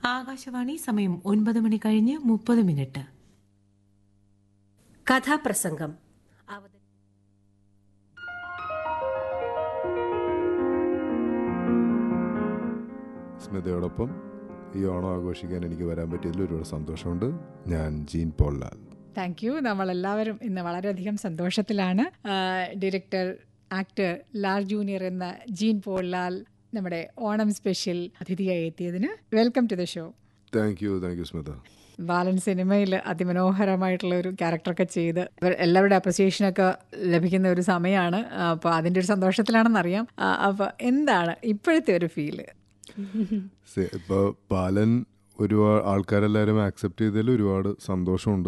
ആകാശവാണി സമയം ഒൻപത് മണി കഴിഞ്ഞ് മുപ്പത് മിനിറ്റ് കഥാപ്രസംഗം അവതരി- സ്മിതയോടൊപ്പം ഈ ഓണം ആഘോഷിക്കാൻ എനിക്ക് വരാൻ പറ്റിയതിൽ ഒരുപാട് സന്തോഷമുണ്ട് ഞാൻ Jean Paul Lal thank you നമ്മളെല്ലാവരും ഇന്ന് വളരെയധികം സന്തോഷത്തിലാണ് ആ, ഡയറക്ടർ ആക്ടർ ലാൽ ജൂനിയർ എന്ന ജീൻ പോൾ ലാൽ നമ്മുടെ ഓണം സ്പെഷ്യൽ അതിഥിയായി എത്തിയതിന് welcome to the show thank you thank you Smitha Balan സിനിമയിൽ അതിമനോഹരമായിട്ടുള്ള ഒരു ക്യാരക്ടറൊക്കെ ചെയ്ത് ഇവർ എല്ലാവരുടെ അപ്രിസിയേഷനൊക്കെ ലഭിക്കുന്ന ഒരു സമയമാണ് അപ്പോൾ അതിൻ്റെ ഒരു സന്തോഷത്തിലാണെന്നറിയാം അപ്പോൾ എന്താണ് ഇപ്പോഴത്തെ ഒരു ഫീല് ഇപ്പോൾ ബാലൻ ഒരുപാട് ആൾക്കാരെല്ലാവരും ആക്സെപ്റ്റ് ചെയ്തതിൽ ഒരുപാട് സന്തോഷമുണ്ട്